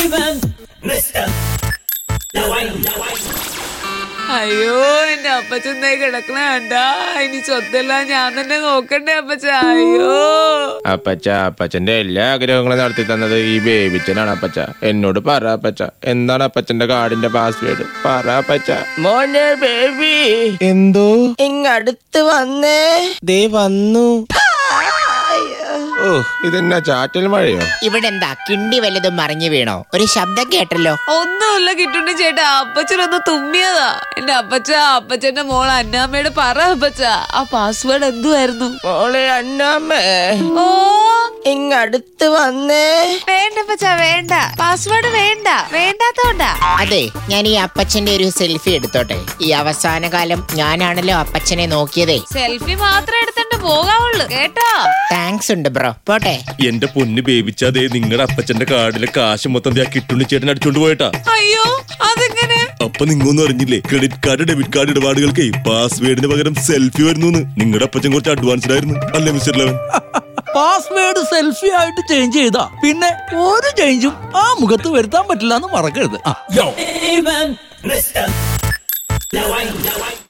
അയ്യോ എന്റെ അപ്പച്ചൻ ദേ കിടക്കണ കണ്ട ഇനി സ്വത്തെല്ലാം ഞാൻ തന്നെ നോക്കണ്ടേ അപ്പച്ച അയ്യോ അപ്പച്ച അപ്പച്ചന്റെ എല്ലാ ആഗ്രഹങ്ങളും നടത്തി തന്നത് ഈ ബേബിച്ചനാണ് അപ്പച്ച എന്നോട് പറ അപ്പച്ച എന്താണ് അപ്പച്ചന്റെ കാർഡിന്റെ പാസ്വേഡ് പറ അപ്പച്ച മോനെ ബേബി എന്തോ ഇങ്ങടുത്ത് വന്നേ ദേ വന്നു ഓ ഇതെന്നാ ചാറ്റൽ മഴയോ ഇവിടെ എന്താ കിണ്ടി വല്ലതും മറിഞ്ഞു വീണോ ഒരു ശബ്ദം കേട്ടല്ലോ ഒന്നുമില്ല കിട്ടുണ്ടി ചേട്ടാ അപ്പച്ചനൊന്ന് തുമ്മിയതാ എന്റെ അപ്പച്ച അപ്പച്ചന്റെ മോൾ അന്നാമ്മയുടെ പറ അപ്പച്ച ആ പാസ്വേഡ് എന്തുവായിരുന്നു മോളെ അന്നാമ്മേ ഓ ഇങ്ങടുത്ത് വന്നേ വേണ്ട അപ്പച്ച വേണ്ട പാസ്വേഡ് വേണ്ട വേണ്ടാത്തോണ്ടാ അതെ ഞാൻ ഈ അപ്പച്ചന്റെ ഒരു സെൽഫി എടുത്തോട്ടെ ഈ അവസാന കാലം ഞാനാണല്ലോ അപ്പച്ചനെ നോക്കിയതേ സെൽഫി മാത്രം എടുത്തിട്ട് പോകാവുള്ളു കേട്ടോ താങ്ക്സ് ഉണ്ട് ബ്രോ പോട്ടെ എന്റെ പൊന്ന് ബേബിച്ചതേ നിങ്ങളുടെ അപ്പച്ചന്റെ കാർഡിലെ കാശ് മൊത്തം ദേ ആ കിട്ടുണ്ണി ചേട്ടൻ അടിച്ചോണ്ട് പോയിട്ടാ അയ്യോ അതെങ്ങനെ അപ്പൊ നിങ്ങൊന്നും അറിഞ്ഞില്ലേ ക്രെഡിറ്റ് കാർഡ് ഡെബിറ്റ് കാർഡ് ഇടപാടുകൾക്ക് പാസ്വേഡിന് പകരം സെൽഫി വരുന്നു നിങ്ങളുടെ അപ്പച്ചൻ കുറച്ച് അഡ്വാൻസ്ഡ് ആയിരുന്നു അല്ലേ മിസ്റ്റർ ലെവൻ പാസ്വേഡ് സെൽഫി ആയിട്ട് ചേഞ്ച് ചെയ്താ പിന്നെ ഒരു ചേഞ്ചും ആ മുഖത്ത് വരുത്താൻ പറ്റില്ല എന്ന് മറക്കരുത് ആ